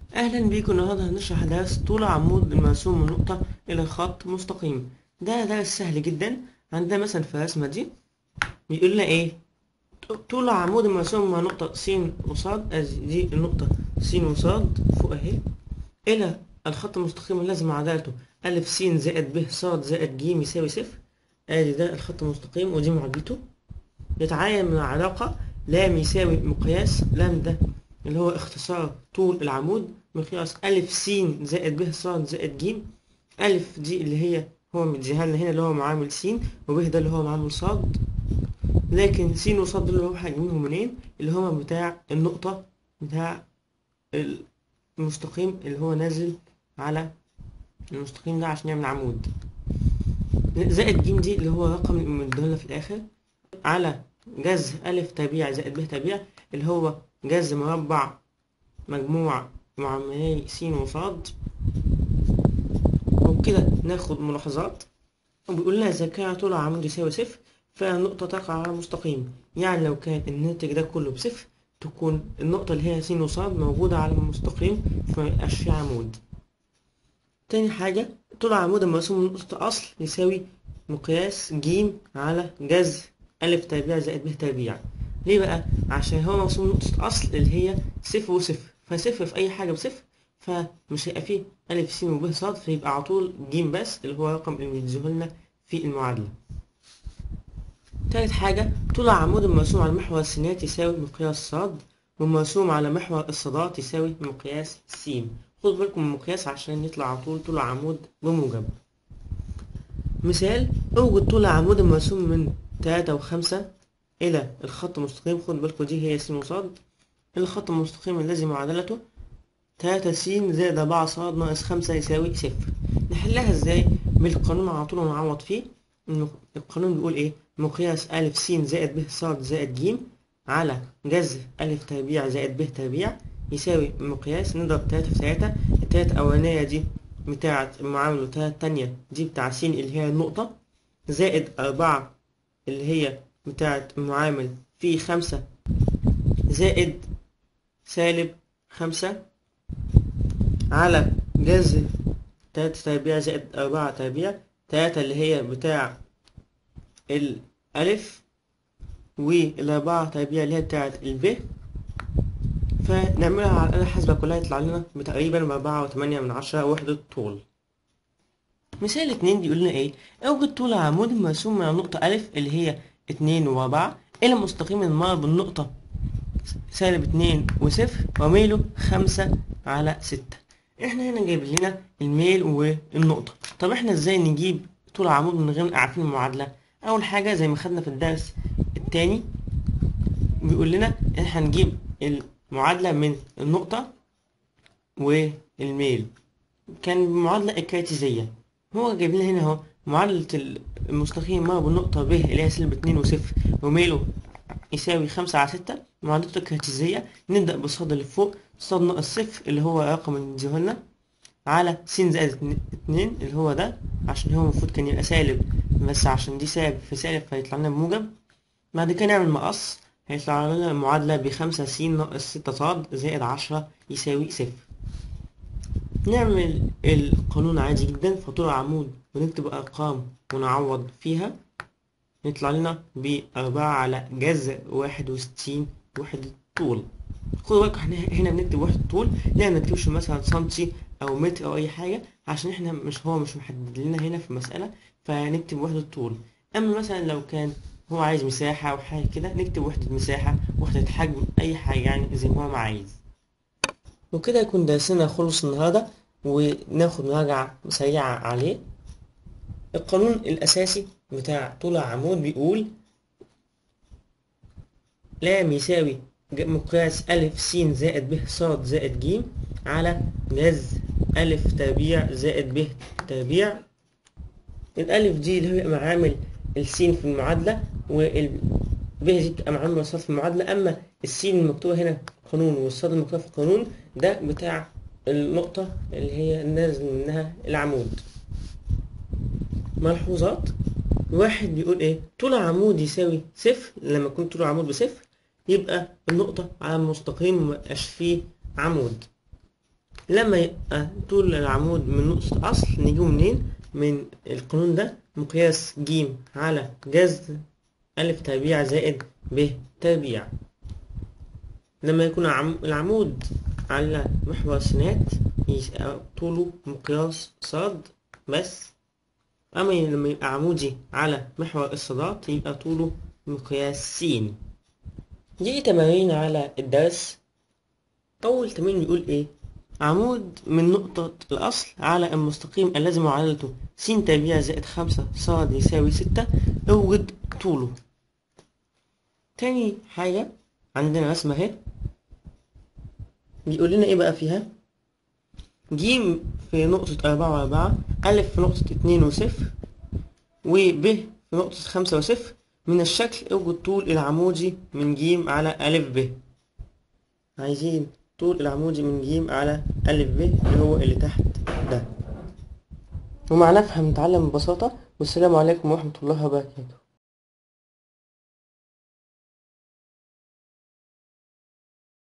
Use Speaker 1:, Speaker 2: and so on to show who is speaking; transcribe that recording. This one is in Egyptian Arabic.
Speaker 1: أهلا بيكم النهاردة هنشرح درس طول عمود المرسوم من نقطة إلى خط مستقيم ده درس سهل جدا عندنا مثلا في الرسمة دي بيقول لنا إيه طول عمود المرسوم مع نقطة س وصاد أدي دي النقطة س وصاد فوق أهي إلى الخط المستقيم اللازم عدالته ألف س زائد ب صاد زائد ج يساوي صفر أدي ده الخط المستقيم ودي معادلته يتعين من العلاقة لام يساوي مقياس لام ده اللي هو اختصار طول العمود مقياس ألف س زائد ب ص زائد ج ألف دي اللي هي هو مديها لنا هنا اللي هو معامل س وب ده اللي هو معامل ص لكن س وص دول اللي هو هنجيبهم منين اللي هو بتاع النقطة بتاع المستقيم اللي هو نازل على المستقيم ده عشان يعمل عمود زائد ج دي اللي هو رقم المديهولنا في الآخر على جذر ألف تربيع زائد ب تربيع اللي هو جذر مربع مجموع معاملي س وصاد وبكده ناخد ملاحظات وبيقول لنا إذا كان طول عمود يساوي صفر فالنقطة تقع على مستقيم يعني لو كان الناتج ده كله بصفر تكون النقطة اللي هي س وصاد موجودة على المستقيم فميبقاش فيه عمود تاني حاجة طول عمود المرسوم من نقطة أصل يساوي مقياس ج على جذر ألف تربيع زائد ب تربيع ليه بقى؟ عشان هو مرسوم نقطة أصل اللي هي صفر وصفر فصفر في أي حاجة بصفر فمش هيبقى فيه ألف س وب ص فيبقى على طول ج بس اللي هو الرقم اللي مديهولنا في المعادلة. تالت حاجة طول عمود المرسوم على محور السينات يساوي مقياس ص والمرسوم على محور الصادات يساوي مقياس س خدوا بالكم من المقياس عشان يطلع على طول طول عمود بموجب. مثال اوجد طول عمود المرسوم من تلاتة وخمسة إلى الخط المستقيم خد بالكم دي هي س وصاد الخط المستقيم الذي معادلته تلاتة س زائد أربعة ص ناقص خمسة يساوي صفر نحلها ازاي بالقانون على طول ونعوض فيه القانون بيقول ايه مقياس ألف س زائد ب ص زائد ج على جذر ألف تربيع زائد ب تربيع يساوي مقياس نضرب تلاتة في تلاتة التلاتة الأولانية دي بتاعة المعامل والتلاتة التانية دي بتاع س اللي هي النقطة زائد أربعة اللي هي بتاعة المعامل في خمسة زائد سالب خمسة على جذر تلاتة تربيع زائد أربعة تربيع تلاتة اللي هي بتاع الألف والأربعة تربيع اللي هي بتاعة الب فنعملها على الآلة الحاسبة كلها يطلع لنا بتقريبا بأربعة وتمانية من عشرة وحدة طول مثال اتنين بيقول لنا ايه اوجد طول عمود مرسوم من النقطة ألف اللي هي اتنين وأربعة إلى مستقيم المار بالنقطة سالب اتنين وصفر وميله خمسة على ستة احنا هنا جايب لنا الميل والنقطة طب احنا ازاي نجيب طول عمود من غير عارفين المعادلة أول حاجة زي ما خدنا في الدرس التاني بيقول لنا احنا هنجيب المعادلة من النقطة والميل كان المعادلة الكارتيزية هو جايب لنا هنا اهو معادلة المستقيم مر بالنقطة ب اللي هي سالب اتنين وصفر وميله يساوي خمسة على ستة معادلته الكارتيزية نبدأ بالصاد اللي فوق صاد ناقص صفر اللي هو الرقم اللي مديهولنا على س زائد اتنين اللي هو ده عشان هو المفروض كان يبقى سالب بس عشان دي سالب في سالب فيطلع لنا بموجب بعد كده نعمل مقص هيطلع لنا المعادلة بخمسة س ناقص ستة صاد زائد عشرة يساوي صفر نعمل القانون عادي جدا فطول عمود ونكتب أرقام ونعوض فيها يطلع لنا بأربعة على جذر واحد وستين وحدة طول خدوا بالكم احنا هنا بنكتب وحدة طول لا منكتبش مثلا سنتي أو متر أو أي حاجة عشان احنا مش هو مش محدد لنا هنا في المسألة فنكتب وحدة طول أما مثلا لو كان هو عايز مساحة أو حاجة كده نكتب وحدة مساحة وحدة حجم أي حاجة يعني زي ما هو عايز وكده يكون درسنا خلص النهاردة وناخد مراجعة سريعة عليه القانون الأساسي بتاع طول عمود بيقول لام يساوي مقياس ألف س زائد ب ص زائد ج على جذر ألف تربيع زائد ب تربيع الألف دي اللي هي معامل السين في المعادلة والب دي بتبقى معامل الصاد في المعادلة أما السين المكتوبة هنا في قانون والصاد المكتوبة في القانون ده بتاع النقطة اللي هي نازل منها العمود ملحوظات واحد بيقول ايه طول عمود يساوي صفر لما يكون طول عمود بصفر يبقى النقطة على المستقيم مبقاش فيه عمود لما يبقى طول العمود من نقطة أصل نجيبه منين؟ من القانون ده مقياس ج على جذر ألف تربيع زائد ب تربيع لما يكون عم- العمود على محور سينات يبقى طوله مقياس صاد بس أما لما يبقى عمودي على محور الصادات يبقى طوله مقياس س دي تمارين على الدرس أول تمرين بيقول إيه عمود من نقطة الأصل على المستقيم الذي معادلته س تربيع زائد خمسة صاد يساوي ستة اوجد طوله تاني حاجة عندنا رسمة اهي بيقول لنا ايه بقى فيها جيم في نقطة أربعة وأربعة ألف في نقطة اتنين وصفر وب في نقطة خمسة وصفر من الشكل اوجد طول العمودي من ج على ألف ب عايزين طول العمودي من ج على ألف ب اللي هو اللي تحت ده ومع نفهم نتعلم ببساطة والسلام عليكم ورحمة الله وبركاته